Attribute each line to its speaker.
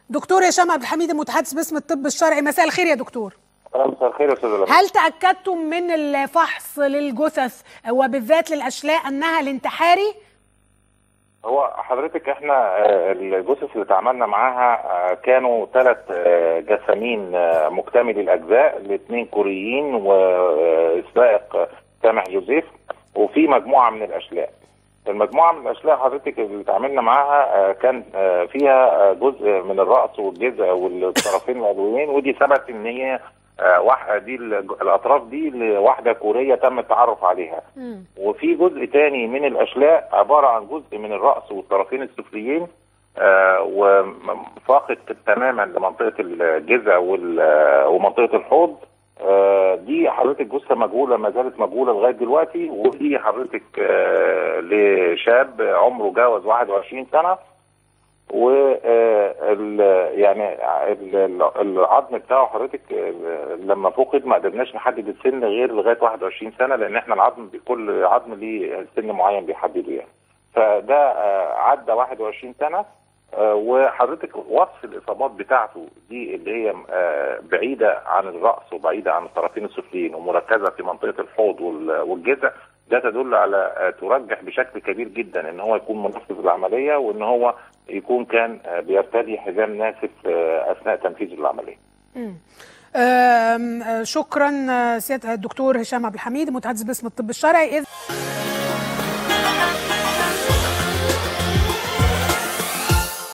Speaker 1: دكتور هشام عبد الحميد المتحدث باسم الطب الشرعي مساء الخير يا دكتور
Speaker 2: مساء الخير يا استاذ لميس
Speaker 1: هل تاكدتم من الفحص للجثث وبالذات للاشلاء انها الانتحاري
Speaker 2: هو حضرتك احنا آه، الجثث اللي تعاملنا معاها آه، كانوا ثلاث جسامين آه، مكتملي الاجزاء الاثنين كوريين والسائق سامح جوزيف وفي مجموعه من الاشلاء المجموعه من الاشلاء حضرتك اللي تعاملنا معاها آه، كان آه، فيها آه، جزء من الراس والجزء والطرفين العلويين ودي ثبت ان هي آه، واحده دي الج- الاطراف دي لواحده كوريه تم التعرف عليها وفي جزء تاني من الاشلاء عباره عن جزء من الراس والطرفين السفليين آه، وفاقد تماما لمنطقه الجذع وال- آه، ومنطقه الحوض آه، دي حضرتك جثه مجهوله ما زالت مجهوله لغايه دلوقتي ودي حضرتك آه، لشاب عمره جاوز 21 سنه و آه، ال- يعني ال- ال- العظم بتاعه حضرتك آه، لما فقد ما قدرناش نحدد السن غير لغايه 21 سنه لان احنا العظم كل عظم ليه سن معين بيحدده يعني فده آه، عدى 21 سنه آه، وحضرتك وصف الاصابات بتاعته دي اللي هي آه، بعيده عن الراس وبعيده عن الطرفين السفليين ومركزه في منطقه الحوض وال- والجذع ده تدل على آه، ترجح بشكل كبير جدا ان هو يكون منفذ العمليه وان هو يكون كان آه، بيرتدي حزام ناسف آه، اثناء تنفيذ العمليه.
Speaker 1: آم، آه، شكرا آه، سياده الدكتور هشام عبد الحميد المتحدث باسم الطب الشرعي إذ